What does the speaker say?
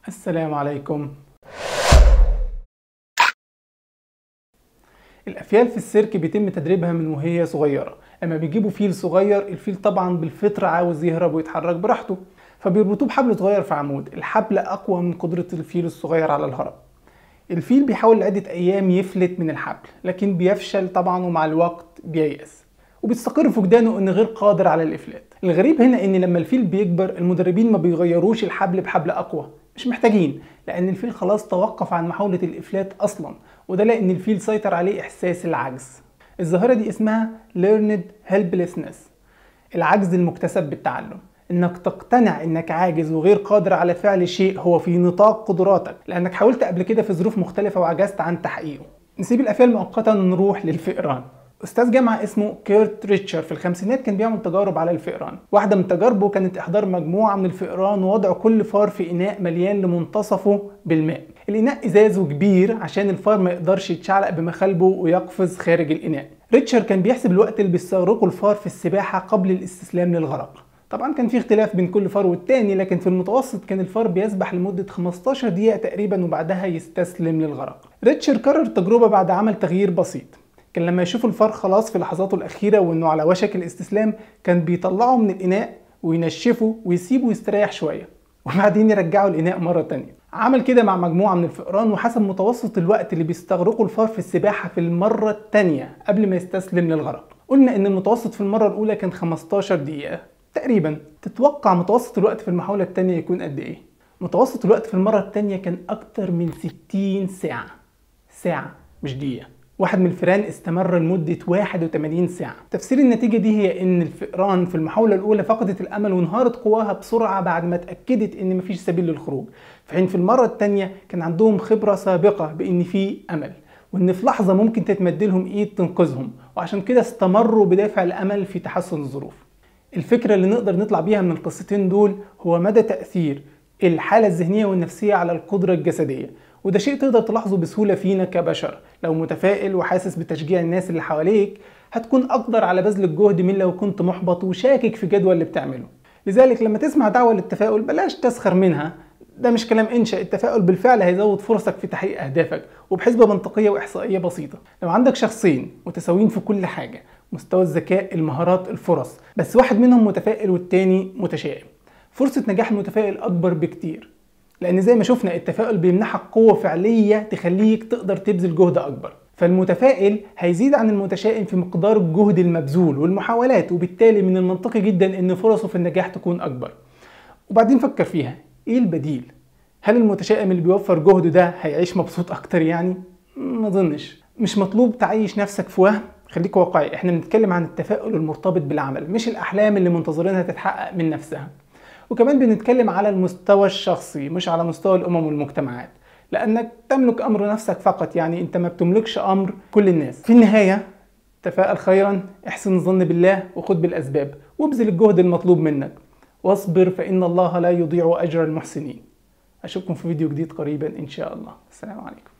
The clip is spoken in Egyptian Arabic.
السلام عليكم الافيال في السيرك بيتم تدريبها من وهي صغيره اما بيجيبوا فيل صغير الفيل طبعا بالفطره عاوز يهرب ويتحرك براحته فبيربطوه بحبل صغير في عمود الحبل اقوى من قدره الفيل الصغير على الهرب الفيل بيحاول لعده ايام يفلت من الحبل لكن بيفشل طبعا ومع الوقت بييأس وبيستقر فقدانه انه غير قادر على الافلات الغريب هنا ان لما الفيل بيكبر المدربين ما بيغيروش الحبل بحبل اقوى مش محتاجين لان الفيل خلاص توقف عن محاولة الافلات اصلا وده لان الفيل سيطر عليه احساس العجز الظاهرة دي اسمها learned helplessness العجز المكتسب بالتعلم انك تقتنع انك عاجز وغير قادر على فعل شيء هو في نطاق قدراتك لانك حاولت قبل كده في ظروف مختلفة وعجزت عن تحقيقه نسيب الافيال مؤقتا ونروح للفئران استاذ جامعه اسمه كيرت ريتشر في الخمسينات كان بيعمل تجارب على الفئران واحده من تجاربه كانت احضار مجموعه من الفئران ووضع كل فار في اناء مليان لمنتصفه بالماء الاناء ازاز وكبير عشان الفار ما يقدرش يتشعلق بمخالبه ويقفز خارج الاناء ريتشر كان بيحسب الوقت اللي بيستغرقه الفار في السباحه قبل الاستسلام للغرق طبعا كان في اختلاف بين كل فار والتاني لكن في المتوسط كان الفار بيسبح لمدة 15 دقيقة تقريبا وبعدها يستسلم للغرق ريتشر كرر التجربة بعد عمل تغيير بسيط كان لما يشوف الفار خلاص في لحظاته الأخيرة وإنه على وشك الاستسلام كان بيطلعه من الإناء وينشفه ويسيبه يستريح شوية وبعدين يرجعه الإناء مرة تانية عمل كده مع مجموعة من الفئران وحسب متوسط الوقت اللي بيستغرقه الفار في السباحة في المرة التانية قبل ما يستسلم للغرق قلنا إن المتوسط في المرة الأولى كان 15 دقيقة تقريبا تتوقع متوسط الوقت في المحاولة التانية يكون قد إيه؟ متوسط الوقت في المرة التانية كان أكتر من 60 ساعة ساعة مش دقيقة واحد من الفئران استمر لمدة 81 ساعة تفسير النتيجة دي هي ان الفئران في المحاولة الاولى فقدت الامل وانهارت قواها بسرعة بعد ما اتأكدت ان مفيش سبيل للخروج في حين في المرة التانية كان عندهم خبرة سابقة بان في امل وان في لحظة ممكن تتمد لهم ايد تنقذهم وعشان كده استمروا بدافع الامل في تحسن الظروف الفكرة اللي نقدر نطلع بيها من القصتين دول هو مدى تأثير الحالة الذهنية والنفسية على القدرة الجسدية وده شيء تقدر تلاحظه بسهولة فينا كبشر لو متفائل وحاسس بتشجيع الناس اللي حواليك هتكون أقدر على بذل الجهد من لو كنت محبط وشاكك في جدول اللي بتعمله لذلك لما تسمع دعوة للتفاؤل بلاش تسخر منها ده مش كلام انشا التفاؤل بالفعل هيزود فرصك في تحقيق اهدافك وبحسبه منطقيه واحصائيه بسيطه لو عندك شخصين متساويين في كل حاجه مستوى الذكاء المهارات الفرص بس واحد منهم متفائل والتاني متشائم فرصه نجاح المتفائل اكبر بكتير لان زي ما شفنا التفاؤل بيمنحك قوه فعليه تخليك تقدر تبذل جهد اكبر فالمتفائل هيزيد عن المتشائم في مقدار الجهد المبذول والمحاولات وبالتالي من المنطقي جدا ان فرصه في النجاح تكون اكبر وبعدين فكر فيها ايه البديل هل المتشائم اللي بيوفر جهده ده هيعيش مبسوط اكتر يعني ما اظنش مش مطلوب تعيش نفسك في وهم خليك واقعي احنا بنتكلم عن التفاؤل المرتبط بالعمل مش الاحلام اللي منتظرينها تتحقق من نفسها وكمان بنتكلم على المستوى الشخصي مش على مستوى الامم والمجتمعات لانك تملك امر نفسك فقط يعني انت ما بتملكش امر كل الناس في النهايه تفاءل خيرا احسن الظن بالله وخد بالاسباب وابذل الجهد المطلوب منك واصبر فان الله لا يضيع اجر المحسنين اشوفكم في فيديو جديد قريبا ان شاء الله السلام عليكم